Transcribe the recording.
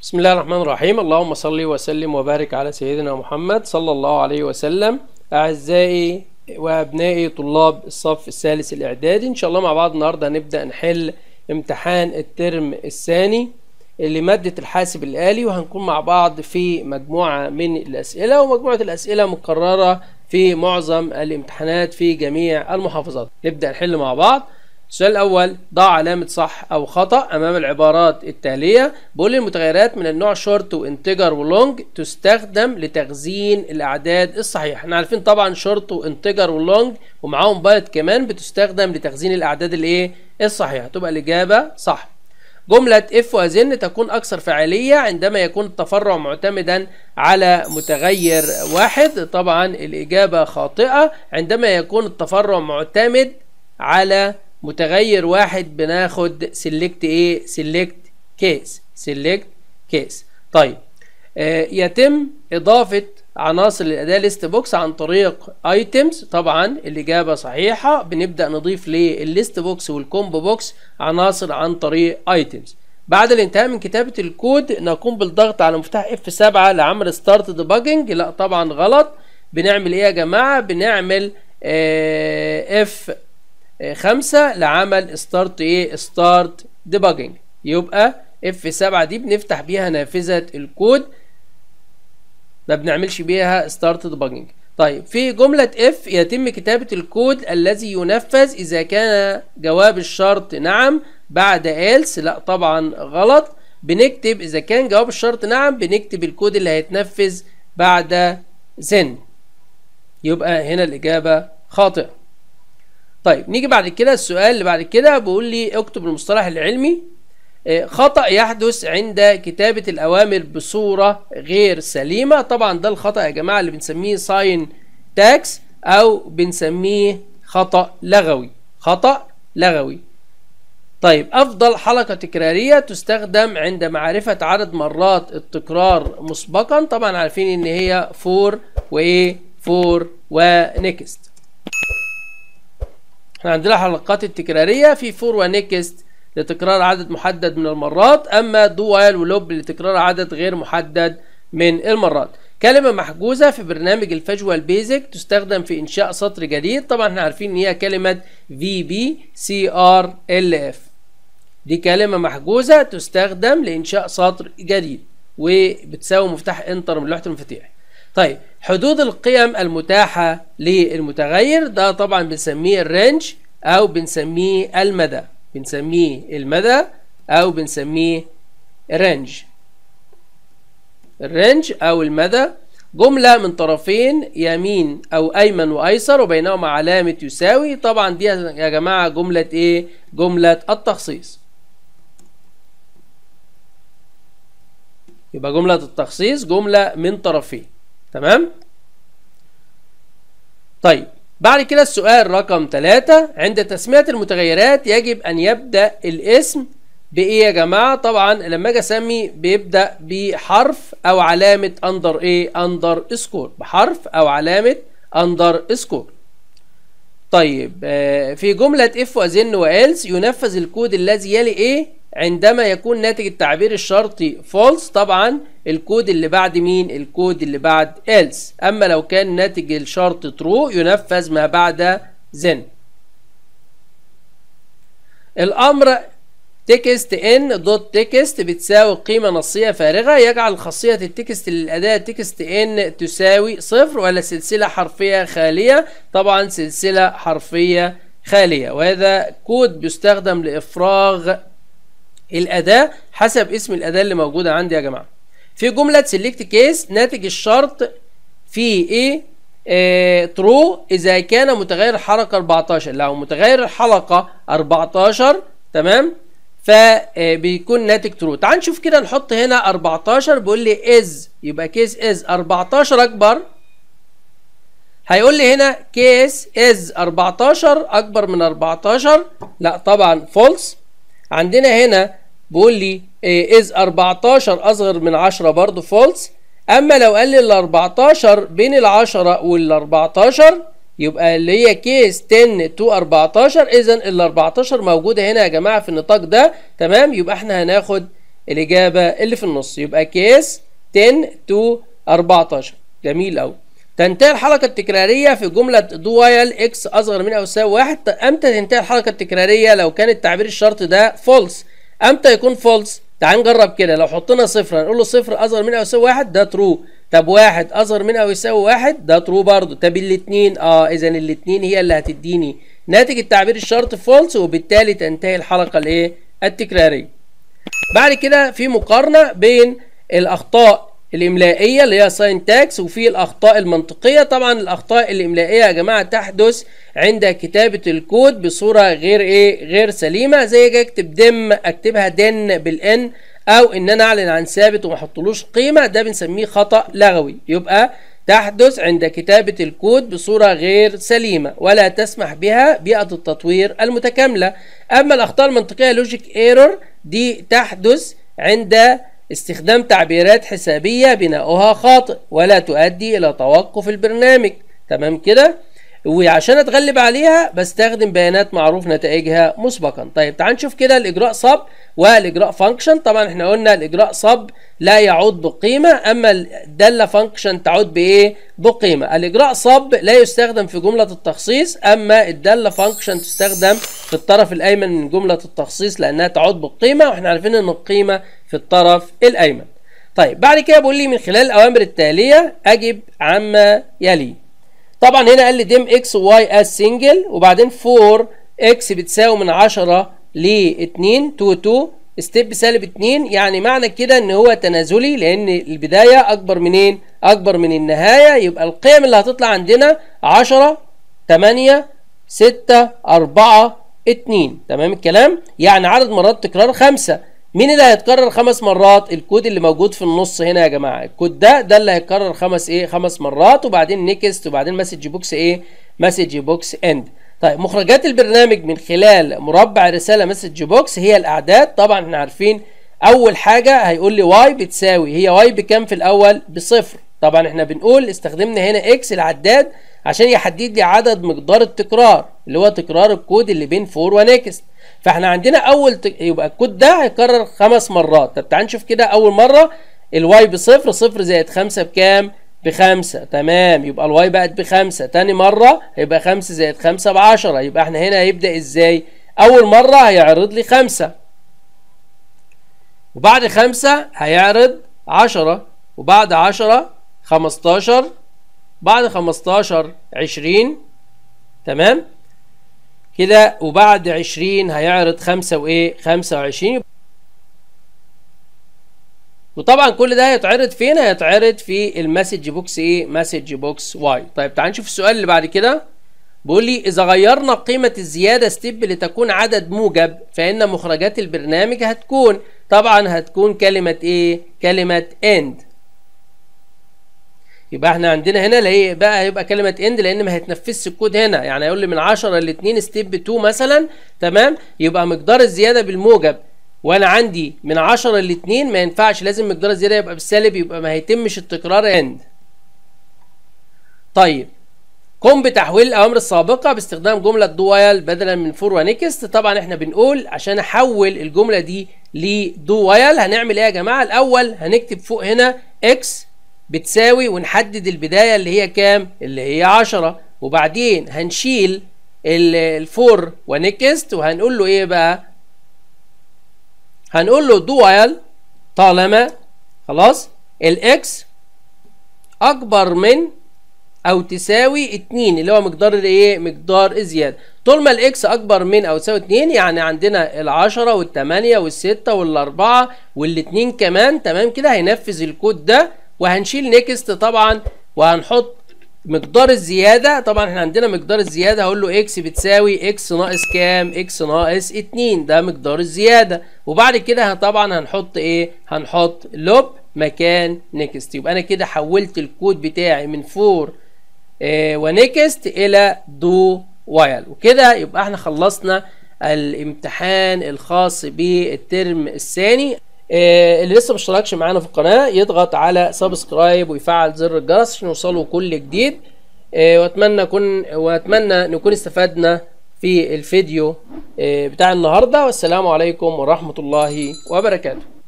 بسم الله الرحمن الرحيم اللهم صل وسلم وبارك على سيدنا محمد صلى الله عليه وسلم أعزائي وأبنائي طلاب الصف الثالث الإعدادي إن شاء الله مع بعض النهاردة هنبدأ نحل امتحان الترم الثاني لمادة الحاسب الآلي وهنكون مع بعض في مجموعة من الأسئلة ومجموعة الأسئلة مكررة في معظم الامتحانات في جميع المحافظات نبدأ نحل مع بعض السؤال الأول ضع علامة صح أو خطأ أمام العبارات التالية بقول المتغيرات من النوع شورت وانتجر ولونج تستخدم لتخزين الأعداد الصحيحة احنا عارفين طبعا شورت وانتجر ولونج ومعاهم بايت كمان بتستخدم لتخزين الأعداد الإيه الصحيحة تبقى الإجابة صح جملة اف وأزن تكون أكثر فعالية عندما يكون التفرع معتمدا على متغير واحد طبعا الإجابة خاطئة عندما يكون التفرع معتمد على متغير واحد بناخد سيلكت ايه سيلكت كيس سيلكت كيس طيب آه يتم اضافه عناصر للاداه ليست بوكس عن طريق ايتمز طبعا الاجابه صحيحه بنبدا نضيف للليست بوكس والكومبو بوكس عناصر عن طريق ايتمز بعد الانتهاء من كتابه الكود نقوم بالضغط على مفتاح F7 لعمل ستارت ديباجنج لا طبعا غلط بنعمل ايه يا جماعه بنعمل آه F خمسة لعمل ستارت ايه ستارت ديباجنج يبقى اف 7 دي بنفتح بيها نافذة الكود ما بنعملش بيها ستارت ديباجنج طيب في جملة اف يتم كتابة الكود الذي ينفذ اذا كان جواب الشرط نعم بعد else لا طبعا غلط بنكتب اذا كان جواب الشرط نعم بنكتب الكود اللي هيتنفذ بعد then يبقى هنا الاجابة خاطئة طيب نيجي بعد كده السؤال اللي بعد كده بيقول لي اكتب المصطلح العلمي خطأ يحدث عند كتابة الأوامر بصورة غير سليمة طبعا ده الخطأ يا جماعة اللي بنسميه ساين تاكس أو بنسميه خطأ لغوي خطأ لغوي طيب أفضل حلقة تكرارية تستخدم عند معرفة عدد مرات التكرار مسبقا طبعا عارفين إن هي فور وإيه فور ونكست احنا عندنا حلقات التكرارية في فور ونكست لتكرار عدد محدد من المرات اما دوال ولوب لتكرار عدد غير محدد من المرات كلمة محجوزة في برنامج الفجوال بيزك تستخدم في انشاء سطر جديد طبعا احنا عارفين ان هي كلمة في بي سي ار ال اف دي كلمة محجوزة تستخدم لانشاء سطر جديد وبتساوي مفتاح انتر من لوحة المفاتيح طيب حدود القيم المتاحة للمتغير ده طبعا بنسميه الرينج او بنسميه المدى بنسميه المدى او بنسميه الرينج الرينج او المدى جملة من طرفين يمين او ايمن وايسر وبينهما علامة يساوي طبعا دي يا جماعة جملة ايه جملة التخصيص يبقى جملة التخصيص جملة من طرفين تمام طيب بعد كده السؤال رقم ثلاثة عند تسمية المتغيرات يجب أن يبدأ الاسم بإيه يا جماعة طبعا لما أجي أسمي بيبدأ بحرف أو علامة أندر إيه أندر سكور بحرف أو علامة أندر سكور طيب آه في جملة اف وأزن وإلس ينفذ الكود الذي يلي إيه عندما يكون ناتج التعبير الشرطي فولس طبعا الكود اللي بعد مين الكود اللي بعد else اما لو كان ناتج الشرط true ينفذ ما بعد then الامر تكست ان دوت تكست بتساوي قيمة نصية فارغة يجعل خاصية التكست للأداة تكست ان تساوي صفر ولا سلسلة حرفية خالية طبعا سلسلة حرفية خالية وهذا كود بيستخدم لإفراغ الأداة حسب اسم الأداة اللي موجودة عندي يا جماعة في جملة سيلكت كيس ناتج الشرط في ايه اه ترو اذا كان متغير الحلقة 14 لو متغير الحلقة 14 تمام فبيكون ناتج ترو تعال نشوف كده نحط هنا 14 بيقول لي از يبقى كيس از 14 اكبر هيقول لي هنا كيس از 14 اكبر من 14 لا طبعا فولس عندنا هنا بيقول لي از 14 اصغر من 10 برضو فولس اما لو قال لي ال 14 بين ال 10 وال 14 يبقى اللي هي كيس 10 تو 14 اذا ال 14 موجوده هنا يا جماعه في النطاق ده تمام يبقى احنا هناخد الاجابه اللي في النص يبقى كيس 10 تو 14 جميل قوي تنتهي الحلقة التكرارية في جملة دويل اكس أصغر من أو يساوي واحد أمتى تنتهي الحلقة التكرارية لو كان التعبير الشرط ده فولس أمتى يكون فولس تعال نجرب كده لو حطينا صفر هنقول له صفر أصغر من أو يساوي واحد ده ترو طب واحد أصغر من أو يساوي واحد ده ترو برضه طب الاتنين اه إذا الاتنين هي اللي هتديني ناتج التعبير الشرط فولس وبالتالي تنتهي الحلقة الإيه التكرارية بعد كده في مقارنة بين الأخطاء الإملائية اللي هي ساينتاكس وفي الأخطاء المنطقية طبعا الأخطاء الإملائية يا جماعة تحدث عند كتابة الكود بصورة غير إيه غير سليمة زي أجي أكتب دم أكتبها دن بالإن أو إن أنا أعلن عن ثابت وما أحطلوش قيمة ده بنسميه خطأ لغوي يبقى تحدث عند كتابة الكود بصورة غير سليمة ولا تسمح بها بيئة التطوير المتكاملة أما الأخطاء المنطقية لوجيك ايرور دي تحدث عند استخدام تعبيرات حسابية بناؤها خاطئ ولا تؤدي إلى توقف البرنامج تمام كده وعشان اتغلب عليها بستخدم بيانات معروف نتائجها مسبقا طيب تعال نشوف كده الاجراء صب والاجراء فانكشن طبعا احنا قلنا الاجراء صب لا يعود بقيمه اما الداله فانكشن تعود بايه بقيمه الاجراء صب لا يستخدم في جمله التخصيص اما الداله فانكشن تستخدم في الطرف الايمن من جمله التخصيص لانها تعود بقيمه واحنا عارفين ان القيمه في الطرف الايمن طيب بعد كده بيقول لي من خلال الاوامر التاليه اجب عما يلي طبعا هنا قال لي ديم اكس واي از سنجل وبعدين 4 اكس بتساوي من 10 ل 2 2 2 ستيب سالب 2 يعني معنى كده ان هو تنازلي لان البدايه اكبر منين؟ اكبر من النهايه يبقى القيم اللي هتطلع عندنا 10 8 6 4 2 تمام الكلام؟ يعني عدد مرات تكرار خمسه مين اللي هيتكرر خمس مرات الكود اللي موجود في النص هنا يا جماعه الكود ده ده اللي هيتكرر خمس ايه خمس مرات وبعدين نيكست وبعدين مسج بوكس ايه مسج بوكس اند طيب مخرجات البرنامج من خلال مربع رساله مسج بوكس هي الاعداد طبعا احنا عارفين اول حاجه هيقول لي واي بتساوي هي واي بكام في الاول بصفر طبعا احنا بنقول استخدمنا هنا اكس العداد عشان يحدد لي عدد مقدار التكرار اللي هو تكرار الكود اللي بين فور ونكست فاحنا عندنا اول ت... يبقى الكود ده هيكرر خمس مرات طب تعال نشوف كده اول مره الواي بصفر صفر زائد خمسة بكام بخمسة تمام يبقى الواي بقت بخمسة تاني مرة هيبقى خمسة زائد خمسة بعشرة يبقى احنا هنا هيبدأ ازاي أول مرة هيعرض لي خمسة وبعد خمسة هيعرض عشرة وبعد عشرة خمستاشر بعد خمستاشر عشرين تمام كده وبعد عشرين هيعرض خمسة وايه خمسة وعشرين وطبعا كل ده هيتعرض فين هيتعرض في المسج بوكس ايه مسج بوكس واي طيب تعال نشوف السؤال اللي بعد كده بيقول لي اذا غيرنا قيمه الزياده ستيب لتكون عدد موجب فان مخرجات البرنامج هتكون طبعا هتكون كلمه ايه كلمه اند يبقى احنا عندنا هنا اللي بقى هيبقى كلمه اند لان ما هيتنفذش الكود هنا يعني هيقول لي من 10 ل 2 ستيب 2 مثلا تمام يبقى مقدار الزياده بالموجب وانا عندي من 10 ل 2 ما ينفعش لازم مقدار الزياده يبقى بالسالب يبقى ما هيتمش التكرار اند طيب قم بتحويل الاوامر السابقه باستخدام جمله دو وايل بدلا من فور ونكست طبعا احنا بنقول عشان احول الجمله دي لدو وايل هنعمل ايه يا جماعه الاول هنكتب فوق هنا اكس بتساوي ونحدد البدايه اللي هي كام اللي هي 10 وبعدين هنشيل الفور ونكست وهنقول له ايه بقى هنقول له دو وايل طالما خلاص الاكس اكبر من او تساوي 2 اللي هو مقدار الايه مقدار الزياده طول ما الاكس اكبر من او تساوي 2 يعني عندنا ال10 وال8 وال6 وال4 وال2 كمان تمام كده هينفذ الكود ده وهنشيل نيكست طبعا وهنحط مقدار الزيادة طبعا احنا عندنا مقدار الزيادة هقول له اكس بتساوي اكس ناقص كام اكس ناقص اتنين ده مقدار الزيادة وبعد كده طبعا هنحط ايه هنحط لوب مكان نيكست يبقى انا كده حولت الكود بتاعي من فور اه ونيكست الى دو وايل وكده يبقى احنا خلصنا الامتحان الخاص بالترم الثاني اللي لسه مشتركش معانا في القناه يضغط على سبسكرايب ويفعل زر الجرس عشان يوصله كل جديد واتمنى اكون واتمنى نكون استفدنا في الفيديو بتاع النهارده والسلام عليكم ورحمه الله وبركاته